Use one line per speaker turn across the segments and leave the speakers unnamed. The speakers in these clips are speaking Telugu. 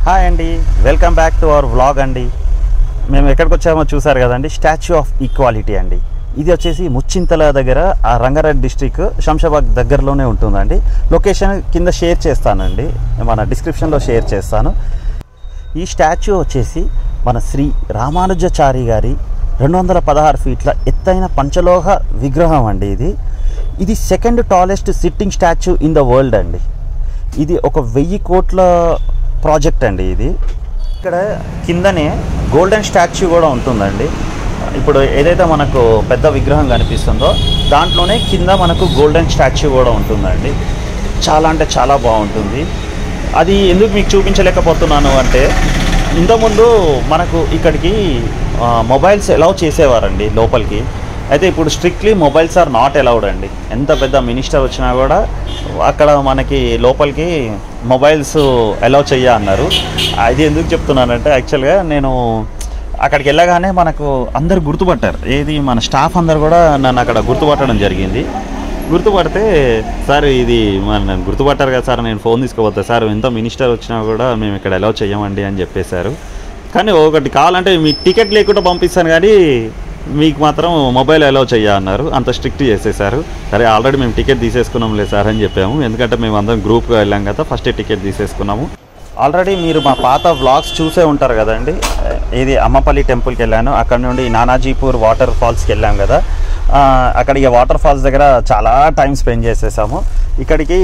హాయ్ అండి welcome back to our vlog అండి మేము ఎక్కడికి వచ్చామో చూసారు కదండి స్టాచ్యూ ఆఫ్ ఈక్వాలిటీ అండి ఇది వచ్చేసి ముచ్చింతల దగ్గర ఆ రంగారెడ్డి డిస్ట్రిక్ట్ శంషాబాద్ దగ్గరలోనే ఉంటుందండి లొకేషన్ కింద షేర్ చేస్తానండి మన డిస్క్రిప్షన్లో షేర్ చేస్తాను ఈ స్టాచ్యూ వచ్చేసి మన శ్రీ రామానుజాచారి గారి రెండు వందల పదహారు ఫీట్ల ఎత్తైన పంచలోహ విగ్రహం అండి ఇది ఇది second tallest sitting statue in the world అండి ఇది ఒక వెయ్యి కోట్ల ప్రాజెక్ట్ అండి ఇది ఇక్కడ కిందనే గోల్డెన్ స్టాచ్యూ కూడా ఉంటుందండి ఇప్పుడు ఏదైతే మనకు పెద్ద విగ్రహం కనిపిస్తుందో దాంట్లోనే కింద మనకు గోల్డెన్ స్టాచ్యూ కూడా ఉంటుందండి చాలా అంటే చాలా బాగుంటుంది అది ఎందుకు మీకు చూపించలేకపోతున్నాను అంటే ఇంతకుముందు మనకు ఇక్కడికి ఆ, మొబైల్స్ అలౌ చేసేవారండి లోపలికి అయితే ఇప్పుడు strictly mobiles are not allowed అండి ఎంత పెద్ద మినిస్టర్ వచ్చినా కూడా అక్కడ మనకి లోపలికి మొబైల్స్ అలౌ చెయ్య అన్నారు అది ఎందుకు చెప్తున్నానంటే యాక్చువల్గా నేను అక్కడికి వెళ్ళగానే మనకు అందరు గుర్తుపట్టారు ఏది మన స్టాఫ్ అందరు కూడా నన్ను అక్కడ గుర్తుపట్టడం జరిగింది గుర్తుపడితే సార్ ఇది మన నన్ను గుర్తుపట్టారు కదా సార్ నేను ఫోన్ తీసుకోపోతా సార్ ఎంత మినిస్టర్ వచ్చినా కూడా మేము ఇక్కడ అలౌ చేయమండి అని చెప్పేశారు కానీ ఒకటి కావాలంటే మీకు టికెట్ లేకుండా పంపిస్తాను కానీ మీకు మాత్రం మొబైల్ అలౌ చెయ్య అన్నారు అంత స్ట్రిక్ట్ చేసేసారు సరే ఆల్రెడీ మేము టికెట్ తీసేసుకున్నాం లేదు సార్ అని చెప్పాము ఎందుకంటే మేము అందరం గ్రూప్గా వెళ్ళాం కదా ఫస్ట్ టికెట్ తీసేసుకున్నాము ఆల్రెడీ మీరు మా పాత వ్లాగ్స్ చూసే ఉంటారు కదండి ఇది అమ్మపల్లి టెంపుల్కి వెళ్ళాను అక్కడ నుండి నానాజీపూర్ వాటర్ ఫాల్స్కి వెళ్ళాం కదా ఆ, అక్కడ ఇక వాటర్ ఫాల్స్ దగ్గర చాలా టైం స్పెండ్ చేసేసాము ఇక్కడికి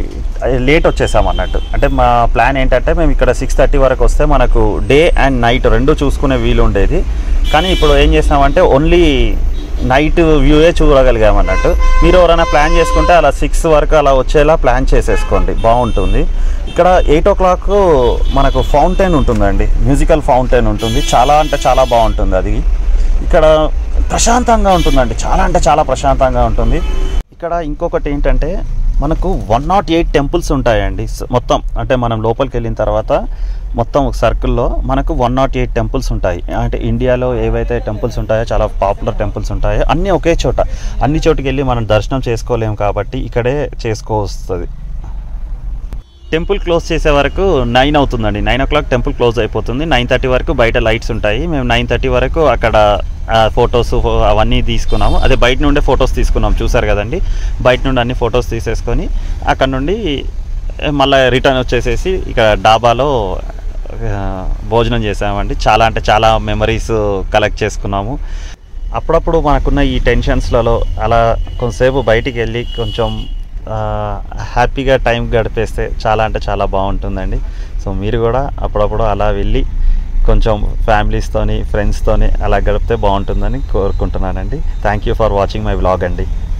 లేట్ వచ్చేసాము అన్నట్టు అంటే మా ప్లాన్ ఏంటంటే మేము ఇక్కడ సిక్స్ థర్టీ వరకు వస్తే మనకు డే అండ్ నైట్ రెండు చూసుకునే వీలు ఉండేది కానీ ఇప్పుడు ఏం చేసామంటే ఓన్లీ నైట్ వ్యూయే చూడగలిగాం అన్నట్టు మీరు ఎవరైనా ప్లాన్ చేసుకుంటే అలా సిక్స్ వరకు అలా వచ్చేలా ప్లాన్ చేసేసుకోండి బాగుంటుంది ఇక్కడ ఎయిట్ ఓ క్లాక్ మనకు ఫౌంటైన్ ఉంటుందండి మ్యూజికల్ ఫౌంటైన్ ఉంటుంది చాలా అంటే చాలా బాగుంటుంది అది ఇక్కడ ప్రశాంతంగా ఉంటుందండి చాలా అంటే చాలా ప్రశాంతంగా ఉంటుంది ఇక్కడ ఇంకొకటి ఏంటంటే మనకు వన్ నాట్ ఎయిట్ టెంపుల్స్ ఉంటాయండి స- మొత్తం అంటే మనం లోపలికి వెళ్ళిన తర్వాత మొత్తం ఒక సర్కిల్లో మనకు వన్ నాట్ ఎయిట్ టెంపుల్స్ ఉంటాయి అంటే ఇండియాలో ఏవైతే టెంపుల్స్ ఉంటాయో చాలా పాపులర్ టెంపుల్స్ ఉంటాయో అన్నీ ఒకే చోట అన్ని చోటుకి వెళ్ళి మనం దర్శనం చేసుకోలేము కాబట్టి ఇక్కడే చేసుకోవస్తుంది టెంపుల్ క్లోజ్ చేసే వరకు నైన్ అవుతుందండి nine o'clock temple close అయిపోతుంది నైన్ థర్టీ వరకు బయట లైట్స్ ఉంటాయి మేము నైన్ థర్టీ వరకు అక్కడ ఫొటోస్ అవన్నీ తీసుకున్నాము అదే బయట నుండే ఫొటోస్ తీసుకున్నాం చూసారు కదండి బయట నుండి అన్ని ఫొటోస్ తీసేసుకొని అక్కడ నుండి మళ్ళీ రిటర్న్ వచ్చేసేసి ఇక్కడ డాబాలో ఆ, భోజనం చేసామండి చాలా అంటే చాలా మెమరీస్ కలెక్ట్ చేసుకున్నాము అప్పుడప్పుడు మనకున్న ఈ టెన్షన్స్లలో అలా కొంతసేపు బయటికి వెళ్ళి కొంచెం ఆ, హ్యాపీగా టైం గడిపేస్తే చాలా అంటే చాలా బాగుంటుందండి సో మీరు కూడా అప్పుడప్పుడు అలా వెళ్ళి కొంచెం ఫ్యామిలీస్తోని ఫ్రెండ్స్తోని అలా గడిపితే బాగుంటుందని కోరుకుంటున్నానండి thank you for watching my vlog అండి